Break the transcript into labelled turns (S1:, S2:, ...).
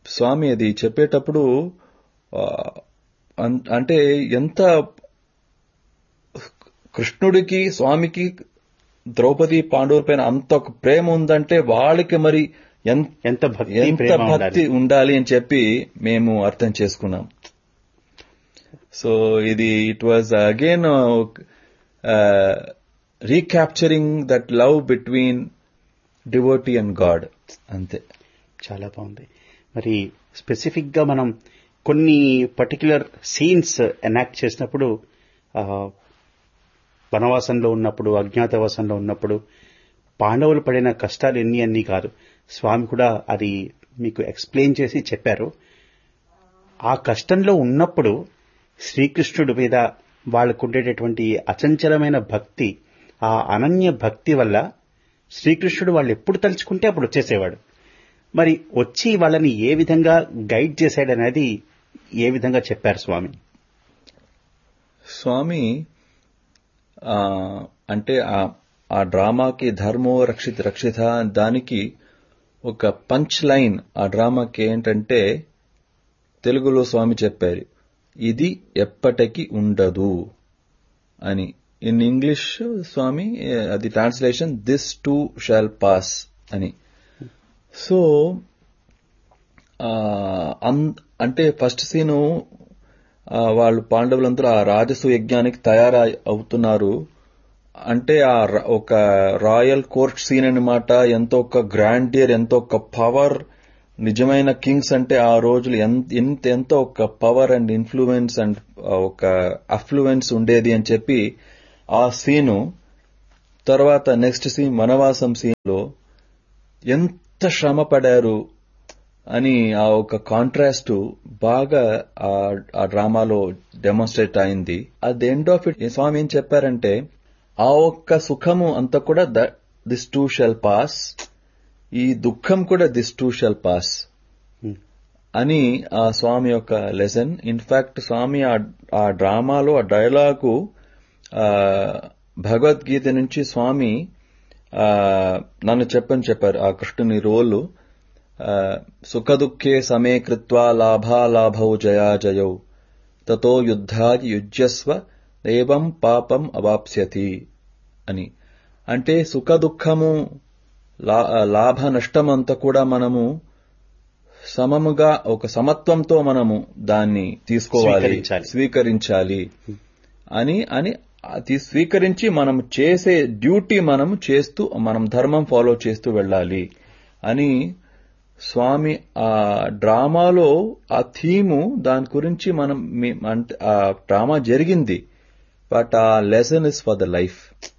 S1: స్వామి అది చెప్పేటప్పుడు ఆ, అన్- అంటే ఎంత కృష్ణుడికి స్వామికి ద్రౌపది పాండవుల పైన అంత ఒక ప్రేమ ఉందంటే వాళ్ళకి మరి ఎంత
S2: ఎంత భక్తి
S1: ఎంత
S2: ప్రేమ
S1: భక్తి
S2: ఉండాలి
S1: ఉండాలి అని చెప్పి మేము అర్థం చేసుకున్నాం సో ఇది it was again recapturing that love between devotee and god అంతే
S2: చాలా బాగుంది మరి స్పెసిఫిక్ గా మనం కొన్ని పర్టికులర్ సీన్స్ ఎనాక్ట్ చేసినప్పుడు ఆ, వనవాసంలో ఉన్నప్పుడు అజ్ఞాతవాసంలో ఉన్నప్పుడు పాండవులు పడిన కష్టాలు ఎన్ని అన్ని కాదు స్వామి కూడా అది మీకు ఎక్స్ప్లెయిన్ చేసి చెప్పారు ఆ కష్టంలో ఉన్నప్పుడు శ్రీకృష్ణుడి మీద వాళ్ళకు ఉండేటటువంటి అచంచలమైన భక్తి ఆ అనన్య భక్తి వల్ల శ్రీకృష్ణుడు వాళ్ళు ఎప్పుడు తలుచుకుంటే అప్పుడు వచ్చేసేవాడు మరి వచ్చి వాళ్ళని ఏ విధంగా గైడ్ చేశాడనేది ఏ విధంగా చెప్పారు స్వామి
S1: స్వామి ఆ, అంటే ఆ- ఆ డ్రామాకి ధర్మో రక్షిత రక్షిత దానికి ఒక పంచ్ లైన్ ఆ డ్రామాకి ఏంటంటే తెలుగులో స్వామి చెప్పారు ఇది ఎప్పటికీ ఉండదు అని ఇన్ ఇంగ్లీష్ స్వామి eh, అది translation this too shall pass అని సో ఆ, అన్- అంటే ఫస్ట్ సీను ఆ, వాళ్ళు పాండవులందరూ ఆ రాజసు యజ్ఞానికి తయారై అవుతున్నారు అంటే ఆ ర- ఒక రాయల్ కోర్ట్ సీన్ అన్నమాట ఎంతో ఒక గ్రాండియర్ ఎంతో ఒక పవర్ నిజమైన కింగ్స్ అంటే ఆ రోజులు ఎంత ఎంత ఎంతో ఒక పవర్ అండ్ ఇన్ఫ్లుయెన్స్ అండ్ ఒక అఫ్లుయెన్స్ ఉండేది అని చెప్పి ఆ సీను తర్వాత నెక్స్ట్ సీన్ వనవాసం సీన్ లో ఎంత శ్రమ పడారు అని ఆ ఒక కాంట్రాస్ట్ బాగా ఆ ఆ డ్రామాలో డెమాన్స్ట్రేట్ అయింది at the end of it స్వామి ఏం చెప్పారంటే ఆ ఒక్క సుఖము అంతా కూడా దిస్ టూ షెల్ పాస్ ఈ దుఃఖం కూడా this too shall pass
S2: Hmm.
S1: అని ఆ స్వామి యొక్క లెసన్ ఇన్ఫాక్ట్ స్వామి ఆ ఆ డ్రామాలో ఆ డైలాగు ఆ, భగవద్గీత నుంచి స్వామి ఆ, నన్ను చెప్పని చెప్పారు ఆ కృష్ణుని రోలు సుఖ దుఃఖే సమే కృత్వా లాభాలాభౌ జయా జయౌ తతో యుద్ధాది యుజ్యస్వ ఏవం పాపం అవాప్స్యతి అని అంటే సుఖ దుఃఖము లా- లాభ నష్టమంతా కూడా మనము సమముగా ఒక సమత్వంతో మనము దాన్ని తీసుకోవాలి
S2: స్వీకరించాలి.
S1: స్వీకరించాలి అని అని అది స్వీకరించి మనం చేసే డ్యూటీ మనం చేస్తూ మనం ధర్మం ఫాలో చేస్తూ వెళ్ళాలి అని స్వామి ఆ డ్రామాలో ఆ థీము దాని గురించి మనం మీ- అంటే ఆ డ్రామా జరిగింది బట్ ఆ lesson is for the life